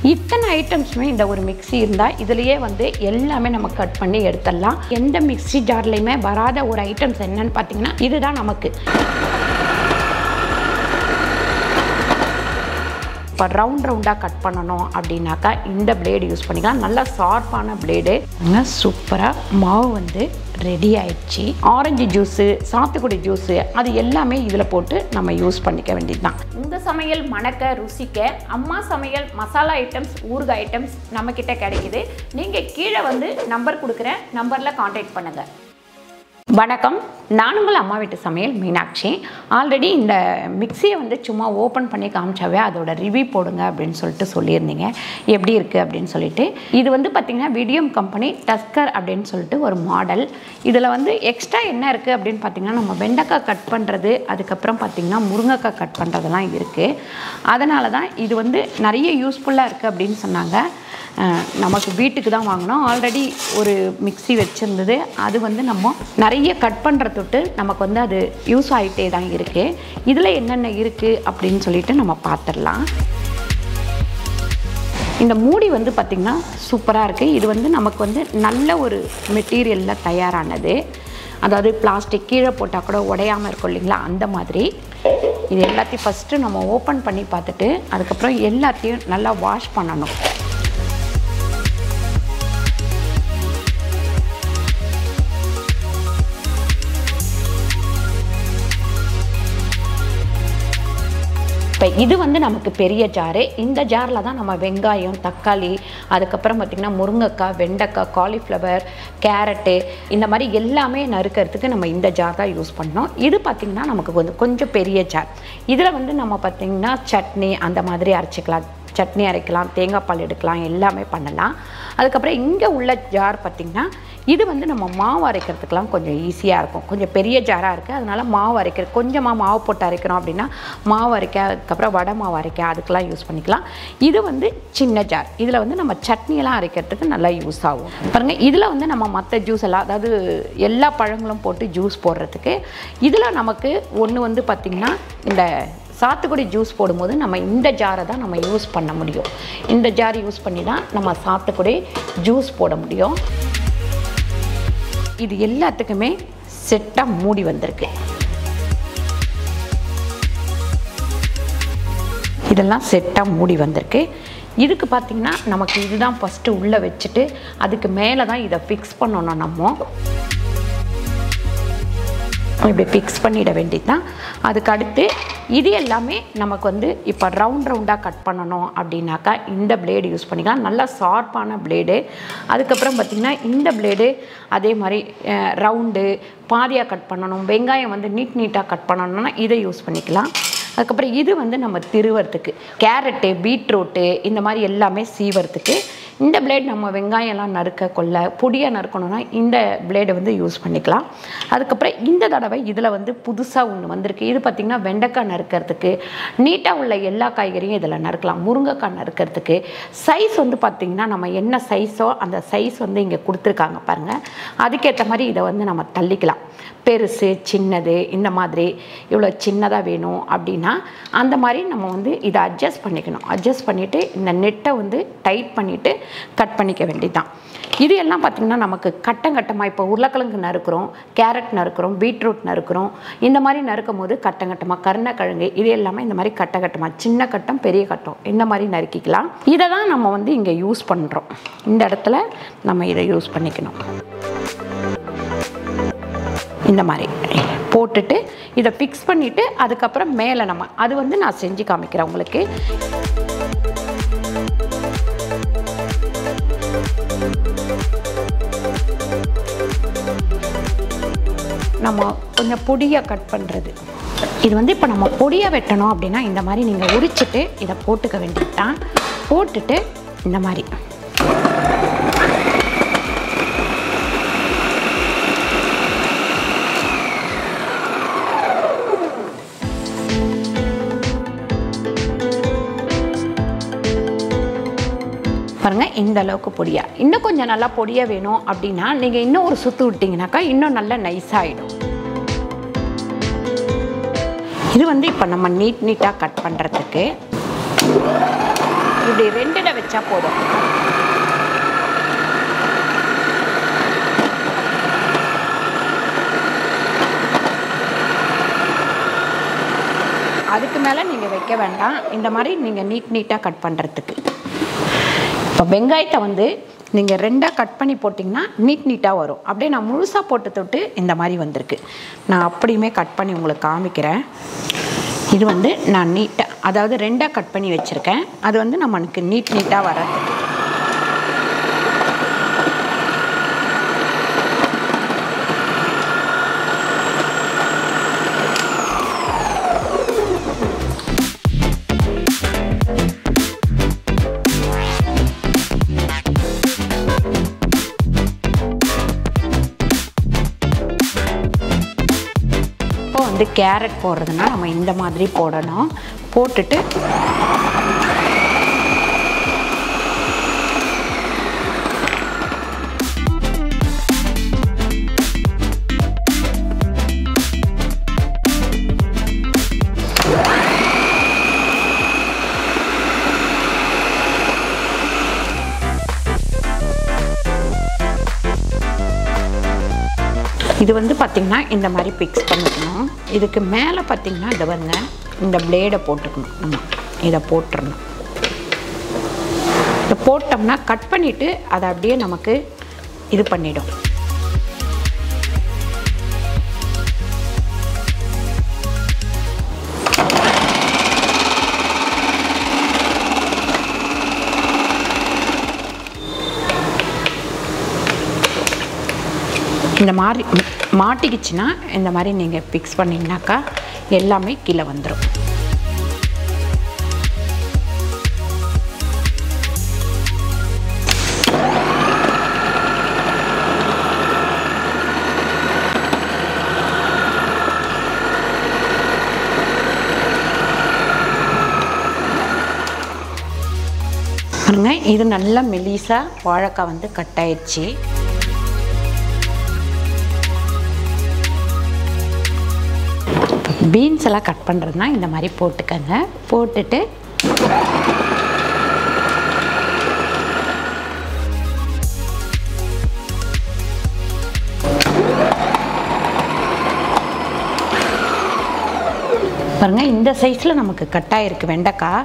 இத்தனை ஐட்டம்ஸுமே இந்த ஒரு மிக்ஸி இருந்தால் இதுலேயே வந்து எல்லாமே நம்ம கட் பண்ணி எடுத்துடலாம் எந்த மிக்ஸி ஜார்லையுமே வராத ஒரு ஐட்டம்ஸ் என்னன்னு பார்த்தீங்கன்னா இதுதான் நமக்கு இப்போ ரவுண்ட் ரவுண்டாக கட் பண்ணணும் அப்படின்னாக்கா இந்த பிளேடு யூஸ் பண்ணிக்கலாம் நல்லா ஷார்ப்பான பிளேடு சூப்பராக மாவு வந்து ரெடி ஆயிடுச்சு ஆரஞ்சு ஜூஸு சாத்துக்குடி ஜூஸு அது எல்லாமே இதில் போட்டு நம்ம யூஸ் பண்ணிக்க வேண்டியது தான் உங்கள் சமையல் மணக்க ருசிக்க அம்மா சமையல் மசாலா ஐட்டம்ஸ் ஊறுகாய் ஐட்டம்ஸ் நம்மக்கிட்ட கிடைக்குது நீங்கள் கீழே வந்து நம்பர் கொடுக்குறேன் நம்பரில் காண்டாக்ட் பண்ணுங்கள் வணக்கம் நான் உங்கள் அம்மா வீட்டு சமையல் மீனாட்சி ஆல்ரெடி இந்த மிக்சியை வந்து சும்மா ஓப்பன் பண்ணி காமிச்சாவே அதோட ரிவ்யூ போடுங்க அப்படின்னு சொல்லிட்டு சொல்லியிருந்தீங்க எப்படி இருக்குது அப்படின்னு சொல்லிட்டு இது வந்து பார்த்திங்கன்னா விடியம் கம்பெனி டஸ்கர் அப்படின்னு சொல்லிட்டு ஒரு மாடல் இதில் வந்து எக்ஸ்ட்ரா என்ன இருக்குது அப்படின்னு பார்த்திங்கன்னா நம்ம வெண்டைக்காய் கட் பண்ணுறது அதுக்கப்புறம் பார்த்திங்கன்னா முருங்கைக்காய் கட் பண்ணுறதெல்லாம் இருக்குது அதனால தான் இது வந்து நிறைய யூஸ்ஃபுல்லாக இருக்குது அப்படின்னு சொன்னாங்க அஹ் நமக்கு வீட்டுக்கு தான் வாங்கினோம் ஆல்ரெடி ஒரு மிக்ஸி வச்சுருந்தது அது வந்து நம்ம நிறைய கட் பண்ணுற தொட்டு நமக்கு வந்து அது யூஸ் ஆகிட்டே தான் இருக்குது இதில் என்னென்ன இருக்குது அப்படின்னு சொல்லிட்டு நம்ம பார்த்துடலாம் இந்த மூடி வந்து பார்த்திங்கன்னா சூப்பராக இருக்குது இது வந்து நமக்கு வந்து நல்ல ஒரு மெட்டீரியலில் தயாரானது அதாவது பிளாஸ்டிக் கீழே போட்டால் கூட உடையாமல் இருக்கும் இல்லைங்களா அந்த மாதிரி இது எல்லாத்தையும் ஃபஸ்ட்டு நம்ம ஓப்பன் பண்ணி பார்த்துட்டு அதுக்கப்புறம் எல்லாத்தையும் நல்லா வாஷ் பண்ணணும் இப்போ இது வந்து நமக்கு பெரிய ஜாரு இந்த ஜாரில் தான் நம்ம வெங்காயம் தக்காளி அதுக்கப்புறம் பார்த்திங்கன்னா முருங்கைக்காய் வெண்டைக்காய் காலிஃப்ளவர் கேரட்டு இந்த மாதிரி எல்லாமே நறுக்கிறதுக்கு நம்ம இந்த ஜார் தான் யூஸ் பண்ணோம் இது பார்த்திங்கன்னா நமக்கு வந்து கொஞ்சம் பெரிய ஜார் இதில் வந்து நம்ம பார்த்திங்கன்னா சட்னி அந்த மாதிரி அரைச்சிக்கலாம் சட்னி அரைக்கலாம் தேங்காய் பால் எடுக்கலாம் எல்லாமே பண்ணலாம் அதுக்கப்புறம் இங்கே உள்ள ஜார் பார்த்திங்கன்னா இது வந்து நம்ம மாவு அரைக்கிறதுக்கெலாம் கொஞ்சம் ஈஸியாக இருக்கும் கொஞ்சம் பெரிய ஜாராக இருக்குது அதனால் மாவு அரைக்கிற கொஞ்சமாக மாவு போட்டு அரைக்கிறோம் அப்படின்னா மாவு அரைக்க அதுக்கப்புறம் வடை மாவு அரைக்க அதுக்கெலாம் யூஸ் பண்ணிக்கலாம் இது வந்து சின்ன ஜார் இதில் வந்து நம்ம சட்னியெல்லாம் அரைக்கிறதுக்கு நல்லா யூஸ் ஆகும் பாருங்கள் இதில் வந்து நம்ம மற்ற ஜூஸ் எல்லாம் அதாவது எல்லா பழங்களும் போட்டு ஜூஸ் போடுறதுக்கு இதில் நமக்கு ஒன்று வந்து பார்த்திங்கன்னா இந்த சாத்துக்குடி ஜூஸ் போடும்போது நம்ம இந்த ஜாரை தான் நம்ம யூஸ் பண்ண முடியும் இந்த ஜார் யூஸ் பண்ணி தான் நம்ம சாத்துக்குடி ஜூஸ் போட முடியும் இது எல்லாத்துக்குமே செட்டாக மூடி வந்திருக்கு இதெல்லாம் செட்டாக மூடி வந்திருக்கு இதுக்கு பார்த்திங்கன்னா நமக்கு இதுதான் ஃபஸ்ட்டு உள்ளே வச்சுட்டு அதுக்கு மேலே தான் இதை ஃபிக்ஸ் பண்ணணும் நம்ம இப்படி ஃபிக்ஸ் பண்ணிட வேண்டியது தான் அதுக்கு அடுத்து இது எல்லாமே நமக்கு வந்து இப்போ ரவுண்ட் ரவுண்டாக கட் பண்ணணும் அப்படின்னாக்கா இந்த பிளேடு யூஸ் பண்ணிக்கலாம் நல்லா ஷார்ப்பான பிளேடு அதுக்கப்புறம் பார்த்திங்கன்னா இந்த பிளேடு அதே மாதிரி ரவுண்டு பாதியாக கட் பண்ணணும் வெங்காயம் வந்து நீட் நீட்டாக கட் பண்ணணும்னா இதை யூஸ் பண்ணிக்கலாம் அதுக்கப்புறம் இது வந்து நம்ம திருவறதுக்கு கேரட்டு பீட்ரூட்டு இந்த மாதிரி எல்லாமே சீவறதுக்கு இந்த பிளேட் நம்ம வெங்காயம்லாம் நறுக்க கொள்ள பொடியாக நறுக்கணும்னா இந்த பிளேடை வந்து யூஸ் பண்ணிக்கலாம் அதுக்கப்புறம் இந்த தடவை இதில் வந்து புதுசாக ஒன்று வந்திருக்கு இது பார்த்திங்கன்னா வெண்டைக்காய் நறுக்கிறதுக்கு நீட்டாக உள்ள எல்லா காய்கறியும் இதில் நறுக்கலாம் முருங்கைக்காய் நறுக்கிறதுக்கு சைஸ் வந்து பார்த்திங்கன்னா நம்ம என்ன சைஸோ அந்த சைஸ் வந்து இங்கே கொடுத்துருக்காங்க பாருங்கள் அதுக்கேற்ற மாதிரி இதை வந்து நம்ம தள்ளிக்கலாம் பெருசு சின்னது இந்த மாதிரி இவ்வளோ சின்னதாக வேணும் அப்படின்னா அந்த மாதிரி நம்ம வந்து இதை அட்ஜஸ்ட் பண்ணிக்கணும் அட்ஜஸ்ட் பண்ணிவிட்டு இந்த நெட்டை வந்து டைட் பண்ணிவிட்டு கட் பண்ணிக்க வேண்டியதுதான் இது எல்லாம் பார்த்திங்கன்னா நமக்கு கட்டம் கட்டமாக இப்போ உருளைக்கிழங்கு நறுக்கிறோம் கேரட் நறுக்கிறோம் பீட்ரூட் நறுக்கிறோம் இந்த மாதிரி நறுக்கும் போது கட்டம் கட்டமாக கருணக்கிழங்கு இது எல்லாமே இந்த மாதிரி கட்ட கட்டமாக சின்ன கட்டம் பெரிய கட்டம் இந்த மாதிரி நறுக்கிக்கலாம் இதை தான் நம்ம வந்து இங்கே யூஸ் பண்ணுறோம் இந்த இடத்துல நம்ம இதை யூஸ் பண்ணிக்கணும் இந்த மாதிரி போட்டுட்டு இதை ஃபிக்ஸ் பண்ணிவிட்டு அதுக்கப்புறம் மேலே நம்ம அது வந்து நான் செஞ்சு காமிக்கிறேன் உங்களுக்கு நம்ம கொஞ்சம் பொடியாக கட் பண்ணுறது இது வந்து இப்போ நம்ம பொடியாக வெட்டணும் அப்படின்னா இந்த மாதிரி நீங்கள் உரிச்சிட்டு இதை போட்டுக்க வேண்டியது தான் போட்டுட்டு இந்த மாதிரி பாருங்கள் இந்த அளவுக்கு பொடியாக இன்னும் கொஞ்சம் நல்லா பொடியாக வேணும் அப்படின்னா நீங்கள் இன்னும் ஒரு சுற்று விட்டிங்கனாக்கா இன்னும் நல்லா நைஸாகிடும் இது வந்து இப்போ நம்ம நீட் நீட்டாக கட் பண்ணுறதுக்கு இப்படி ரெண்டில் வச்சு வச்சா போதும் அதுக்கு மேலே நீங்கள் வைக்க வேண்டாம் இந்த மாதிரி நீங்கள் நீட் நீட்டாக கட் பண்ணுறதுக்கு இப்போ வெங்காயத்தை வந்து நீங்கள் ரெண்டாக கட் பண்ணி போட்டிங்கன்னா நீட் நீட்டாக வரும் அப்படியே நான் முழுசாக போட்டு தொட்டு இந்த மாதிரி வந்திருக்கு நான் அப்படியுமே கட் பண்ணி உங்களுக்கு காமிக்கிறேன் இது வந்து நான் நீட்டாக அதாவது ரெண்டாக கட் பண்ணி வச்சுருக்கேன் அது வந்து நம்மளுக்கு நீட் நீட்டாக வராது இப்போ வந்து கேரட் போடுறதுனா நம்ம இந்த மாதிரி போடணும் போட்டுட்டு இது வந்து பார்த்திங்கன்னா இந்த மாதிரி பிக்ஸ் பண்ணிக்கணும் இதுக்கு மேலே பார்த்திங்கன்னா இதை வந்து இந்த பிளேடை போட்டுக்கணும் நம்ம இதை போட்டுறணும் இதை போட்டோம்னா கட் பண்ணிவிட்டு அதை அப்படியே நமக்கு இது பண்ணிடும் இந்த மாதிரி ம், மாட்டிக்கிச்சுன்னா இந்த மாதிரி நீங்கள் ஃபிக்ஸ் பண்ணிங்கனாக்கா எல்லாமே கீழே வந்துடும் பாருங்க இது நல்லா மெலிசா வாழைக்காய் வந்து கட் ஆயிடுச்சு பீன்ஸ் எல்லாம் கட் பண்ணுறதுனா இந்த மாதிரி போட்டுக்கங்க போட்டுட்டு பாருங்க இந்த சைஸில் நமக்கு கட் ஆயிருக்கு வெண்டைக்காய்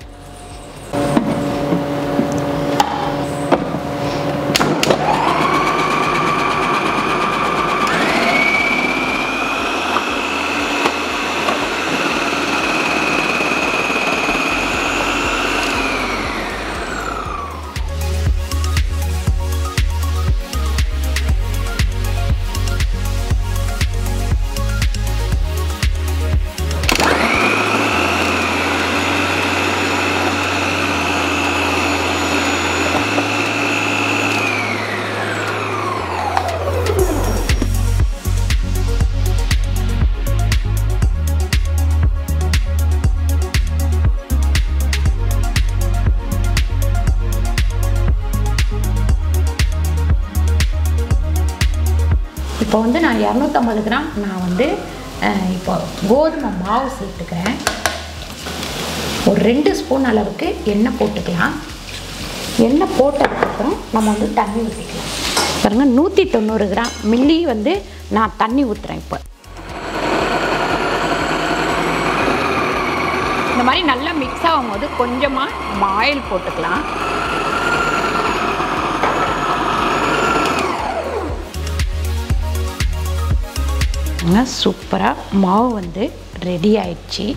இப்போ வந்து நான் இரநூத்தம்பது கிராம் நான் வந்து அஹ், இப்போ கோதுமை மாவு சேர்த்துக்கிறேன் ஒரு ரெண்டு ஸ்பூன் அளவுக்கு எண்ணெய் போட்டுக்கலாம் எண்ணெய் போட்டதுக்கப்புறம் நம்ம வந்து தண்ணி ஊற்றிக்கலாம் பாருங்க நூற்றி தொண்ணூறு கிராம் மில்லி வந்து நான் தண்ணி ஊற்றுறேன் இப்போ இந்த மாதிரி நல்லா மிக்ஸ் ஆகும்போது கொஞ்சமாக நம்ம ஆயில் போட்டுக்கலாம் சூப்பராக மாவு வந்து ரெடி ஆயிடுச்சு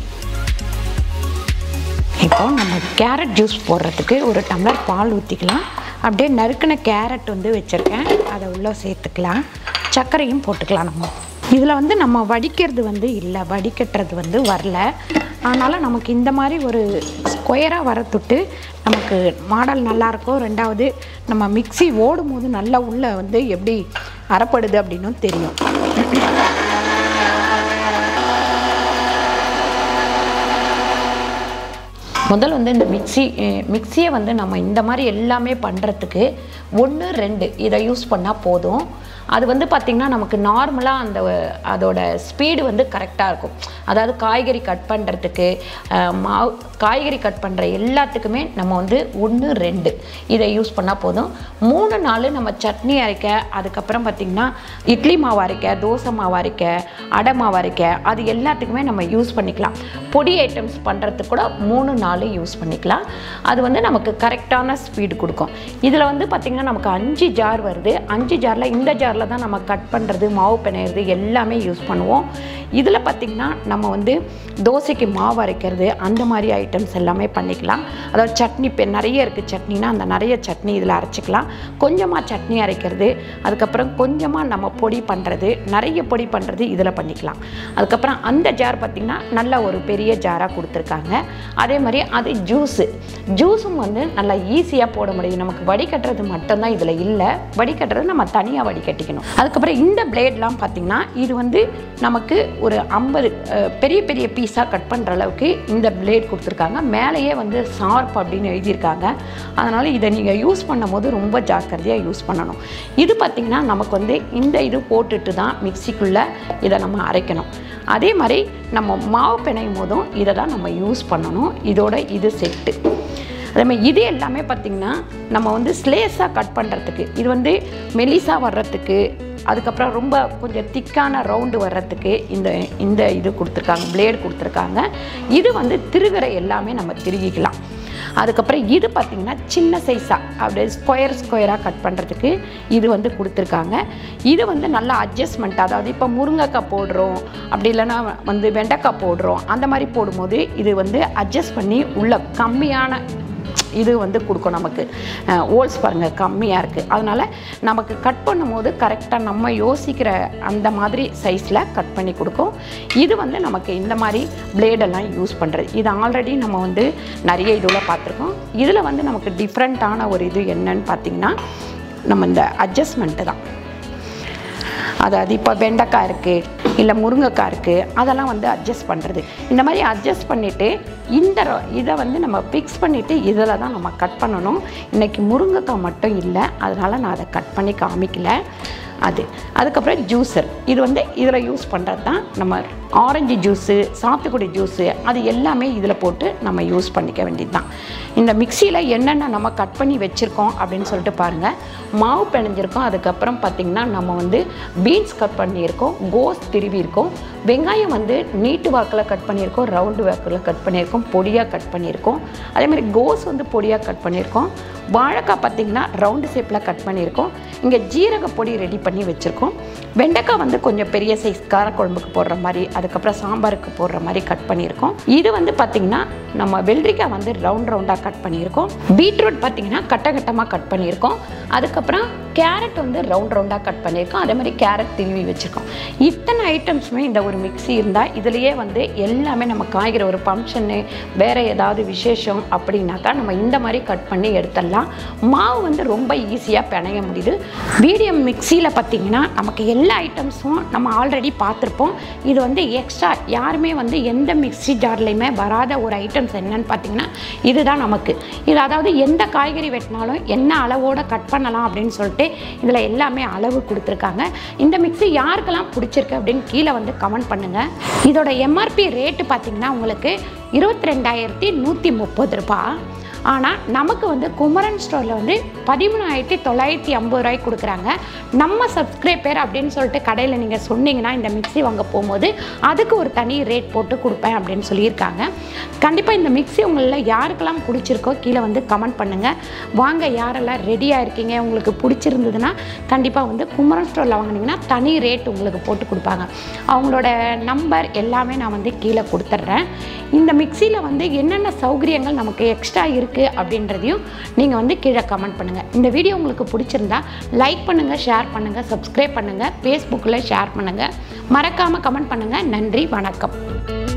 இப்போ நம்ம கேரட் ஜூஸ் போடுறதுக்கு ஒரு டம்ளர் பால் ஊற்றிக்கலாம் அப்படியே நறுக்கின கேரட் வந்து வச்சுருக்கேன் அதை உள்ளே சேர்த்துக்கலாம் சர்க்கரையும் போட்டுக்கலாம் நம்ம இதில் வந்து நம்ம வடிக்கிறது வந்து இல்லை வடிகட்டுறது வந்து வரல அதனால் நமக்கு இந்த மாதிரி ஒரு ஸ்கொயராக வரத்துட்டு நமக்கு மாடல் நல்லாயிருக்கும் ரெண்டாவது நம்ம மிக்ஸி ஓடும் போது நல்லா உள்ளே வந்து எப்படி அறப்படுது அப்படின்னும் தெரியும் முதல் வந்து இந்த மிக்ஸி அஹ், மிக்ஸியை வந்து நம்ம இந்த மாதிரி எல்லாமே பண்ணுறதுக்கு ஒன்று ரெண்டு இதை யூஸ் பண்ணால் போதும் அது வந்து பார்த்திங்கன்னா நமக்கு நார்மலாக அந்த அதோட ஸ்பீடு வந்து கரெக்டாக இருக்கும் அதாவது காய்கறி கட் பண்ணுறதுக்கு மாவு காய்கறி கட் பண்ணுற எல்லாத்துக்குமே நம்ம வந்து ஒன்று ரெண்டு இதை யூஸ் பண்ணால் போதும் மூணு நாள் நம்ம சட்னி அரைக்க அதுக்கப்புறம் பார்த்திங்கன்னா இட்லி மாவு அரைக்க தோசை மாவு அரைக்க அடை மாவு அரைக்க அது எல்லாத்துக்குமே நம்ம யூஸ் பண்ணிக்கலாம் பொடி ஐட்டம்ஸ் பண்ணுறதுக்கு கூட மூணு நாள் யூஸ் பண்ணிக்கலாம் அது வந்து நமக்கு கரெக்டான ஸ்பீடு கொடுக்கும் இதில் வந்து பார்த்திங்கன்னா நமக்கு அஞ்சு ஜார் வருது அஞ்சு ஜாரில் இந்த ஜாரில் தான் நம்ம கட் பண்ணுறது மாவு பிணையிறது எல்லாமே யூஸ் பண்ணுவோம் இதில் பார்த்திங்கன்னா நம்ம வந்து தோசைக்கு மாவு அரைக்கிறது அந்த மாதிரி ஐட்டம்ஸ் எல்லாமே பண்ணிக்கலாம் அதாவது சட்னி இப்போ நிறைய இருக்குது சட்னினா அந்த நிறைய சட்னி இதில் அரைச்சிக்கலாம் கொஞ்சமாக சட்னி அரைக்கிறது அதுக்கப்புறம் கொஞ்சமாக நம்ம பொடி பண்ணுறது நிறைய பொடி பண்ணுறது இதில் பண்ணிக்கலாம் அதுக்கப்புறம் அந்த ஜார் பார்த்திங்கன்னா நல்ல ஒரு பெரிய ஜாராக கொடுத்துருக்காங்க அதே மாதிரி அது ஜூஸு ஜூஸும் வந்து நல்லா ஈஸியாக போட முடியும் நமக்கு வடிகட்டுறது மட்டும்தான் இதில் இல்லை வடிகட்டுறது நம்ம தனியாக வடிகட்டிக்கணும் அதுக்கப்புறம் இந்த பிளேட்லாம் பார்த்திங்கன்னா இது வந்து நமக்கு ஒரு ஐம்பது பெரிய பெரிய பீஸாக கட் பண்ணுற அளவுக்கு இந்த பிளேட் கொடுத்துருக்காங்க மேலேயே வந்து ஷார்ப் அப்படின்னு எழுதியிருக்காங்க அதனால் இதை நீங்கள் யூஸ் பண்ணும்போது ரொம்ப ஜாக்கிரதையாக யூஸ் பண்ணணும் இது பார்த்திங்கன்னா நமக்கு வந்து இந்த இது போட்டுட்டு தான் மிக்சிக்குள்ளே இதை நம்ம அரைக்கணும் அதே மாதிரி நம்ம மாவு பிணையும் போதும் இதை தான் நம்ம யூஸ் பண்ணணும் இதோட இது செட்டு அதே மாதிரி இது எல்லாமே பார்த்திங்கன்னா நம்ம வந்து ஸ்லேஸாக கட் பண்ணுறதுக்கு இது வந்து மெலிசாக வர்றதுக்கு அதுக்கப்புறம் ரொம்ப கொஞ்சம் திக்கான ரவுண்டு வர்றதுக்கு இந்த இந்த இது கொடுத்துருக்காங்க பிளேடு கொடுத்துருக்காங்க இது வந்து திருகிற எல்லாமே நம்ம திருகிக்கலாம் அதுக்கப்புறம் இது பார்த்திங்கன்னா சின்ன சைஸாக அப்படியே ஸ்கொயர் ஸ்கொயராக கட் பண்ணுறதுக்கு இது வந்து கொடுத்துருக்காங்க இது வந்து நல்லா அட்ஜஸ்ட்மெண்ட் அதாவது இப்போ முருங்கைக்காய் போடுறோம் அப்படி இல்லைன்னா வந்து வெண்டைக்காய் போடுறோம் அந்த மாதிரி போடும்போது இது வந்து அட்ஜஸ்ட் பண்ணி உள்ள கம்மியான இது வந்து கொடுக்கும் நமக்கு ஓல்ஸ் பாருங்கள் கம்மியாக இருக்குது அதனால் நமக்கு கட் பண்ணும்போது கரெக்டாக நம்ம யோசிக்கிற அந்த மாதிரி சைஸில் கட் பண்ணி கொடுக்கும் இது வந்து நமக்கு இந்த மாதிரி பிளேடெல்லாம் யூஸ் பண்ணுறது இது ஆல்ரெடி நம்ம வந்து நிறைய இதில் பார்த்துருக்கோம் இதில் வந்து நமக்கு டிஃப்ரெண்ட்டான ஒரு இது என்னன்னு பார்த்திங்கன்னா நம்ம இந்த அட்ஜஸ்ட்மெண்ட்டு தான் அதாவது இப்போ வெண்டைக்காய் இருக்குது இல்லை முருங்கைக்காய் இருக்குது அதெல்லாம் வந்து அட்ஜஸ்ட் பண்ணுறது இந்த மாதிரி அட்ஜஸ்ட் பண்ணிவிட்டு இந்த ர- இதை வந்து நம்ம ஃபிக்ஸ் பண்ணிவிட்டு இதில் தான் நம்ம கட் பண்ணணும் இன்றைக்கி முருங்கைக்காய் மட்டும் இல்லை அதனால் நான் அதை கட் பண்ணி காமிக்கல அது அதுக்கப்புறம் ஜூஸர் இது வந்து இதில் யூஸ் பண்ணுறது தான் நம்ம ஆரஞ்சு ஜூஸு சாத்துக்குடி ஜூஸு அது எல்லாமே இதில் போட்டு நம்ம யூஸ் பண்ணிக்க வேண்டியது தான் இந்த மிக்சியில் என்னென்ன நம்ம கட் பண்ணி வச்சுருக்கோம் அப்படின்னு சொல்லிட்டு பாருங்கள் மாவு பிணைஞ்சிருக்கோம் அதுக்கப்புறம் பார்த்திங்கன்னா நம்ம வந்து பீன்ஸ் கட் பண்ணியிருக்கோம் கோஸ் திருவி இருக்கோம் வெங்காயம் வந்து நீட்டு வாக்கில் கட் பண்ணியிருக்கோம் ரவுண்டு வாக்கில் கட் பண்ணியிருக்கோம் பொடியாக கட் பண்ணியிருக்கோம் அதே மாதிரி கோஸ் வந்து பொடியாக கட் பண்ணியிருக்கோம் வாழைக்காய் பார்த்திங்கன்னா ரவுண்டு ஷேப்பில் கட் பண்ணியிருக்கோம் இங்கே ஜீரக பொடி ரெடி பண்ணி வச்சுருக்கோம் வெண்டைக்காய் வந்து கொஞ்சம் பெரிய சைஸ் காரக்குழம்புக்கு போடுற மாதிரி அதுக்கப்புறம் சாம்பாருக்கு போடுற மாதிரி கட் பண்ணியிருக்கோம் இது வந்து பார்த்திங்கன்னா நம்ம வெள்ளரிக்காய் வந்து ரவுண்ட் ரவுண்டாக கட் பண்ணியிருக்கோம் பீட்ரூட் பார்த்திங்கன்னா கட்ட கட்டமாக கட் பண்ணியிருக்கோம் அதுக்கப்புறம் கேரட் வந்து ரவுண்ட் ரவுண்டாக கட் பண்ணியிருக்கோம் அதே மாதிரி கேரட் திருவி வச்சுருக்கோம் இத்தனை ஐட்டம்ஸுமே இந்த ஒரு மிக்ஸி இருந்தால் இதுலேயே வந்து எல்லாமே நம்ம காய்கறி ஒரு ஃபங்க்ஷனு வேறு ஏதாவது விசேஷம் அப்படின்னாக்கா நம்ம இந்த மாதிரி கட் பண்ணி எடுத்துடலாம் மாவு வந்து ரொம்ப ஈஸியாக பிணைய முடியுது மீடியம் மிக்சியில் பார்த்திங்கன்னா நமக்கு எல்லா ஐட்டம்ஸும் நம்ம ஆல்ரெடி பார்த்துருப்போம் இது வந்து எக்ஸ்ட்ரா யாருமே வந்து எந்த மிக்ஸி ஜார்லையுமே வராத ஒரு ஐட்டம்ஸ் என்னன்னு பார்த்தீங்கன்னா இதுதான் நமக்கு இது அதாவது எந்த காய்கறி வெட்டினாலும் என்ன அளவோட கட் பண்ணலாம் அப்படின்னு சொல்லிட்டு இதில் எல்லாமே அளவு கொடுத்துருக்காங்க இந்த மிக்ஸி யாருக்கெல்லாம் பிடிச்சிருக்கு அப்படின்னு கீழே வந்து கமெண்ட் பண்ணுங்கள் இதோட எம்ஆர்பி ரேட்டு பார்த்தீங்கன்னா உங்களுக்கு இருபத்தி ரெண்டாயிரத்தி நூற்றி முப்பது ரூபாய் ஆனால் நமக்கு வந்து குமரன் ஸ்டோரில் வந்து பதிமூணாயிரத்தி தொள்ளாயிரத்தி ஐம்பது ரூபாய்க்கு கொடுக்குறாங்க நம்ம சப்ஸ்கிரைபர் அப்படின்னு சொல்லிட்டு கடையில் நீங்கள் சொன்னீங்கன்னா இந்த மிக்ஸி வாங்க போகும்போது அதுக்கு ஒரு தனி ரேட் போட்டு கொடுப்பேன் அப்படின்னு சொல்லியிருக்காங்க கண்டிப்பாக இந்த மிக்ஸி உங்களில் யாருக்கெல்லாம் பிடிச்சிருக்கோ கீழே வந்து கமெண்ட் பண்ணுங்கள் வாங்க யாரெல்லாம் ரெடியாக இருக்கீங்க உங்களுக்கு பிடிச்சிருந்ததுன்னா கண்டிப்பாக வந்து குமரன் ஸ்டோரில் வாங்குனீங்கன்னா தனி ரேட் உங்களுக்கு போட்டு கொடுப்பாங்க அவங்களோட நம்பர் எல்லாமே நான் வந்து கீழே கொடுத்துட்றேன் இந்த மிக்சியில் வந்து என்னென்ன சௌகரியங்கள் நமக்கு எக்ஸ்ட்ரா இருக்குது அப்படின்றதையும் நீங்கள் வந்து கீழே கமெண்ட் பண்ணுங்கள் இந்த வீடியோ உங்களுக்கு பிடிச்சிருந்தா லைக் பண்ணுங்கள் ஷேர் பண்ணுங்கள் சப்ஸ்கிரைப் பண்ணுங்கள் ஃபேஸ்புக்கில் ஷேர் பண்ணுங்கள் மறக்காமல் கமெண்ட் பண்ணுங்கள் நன்றி வணக்கம்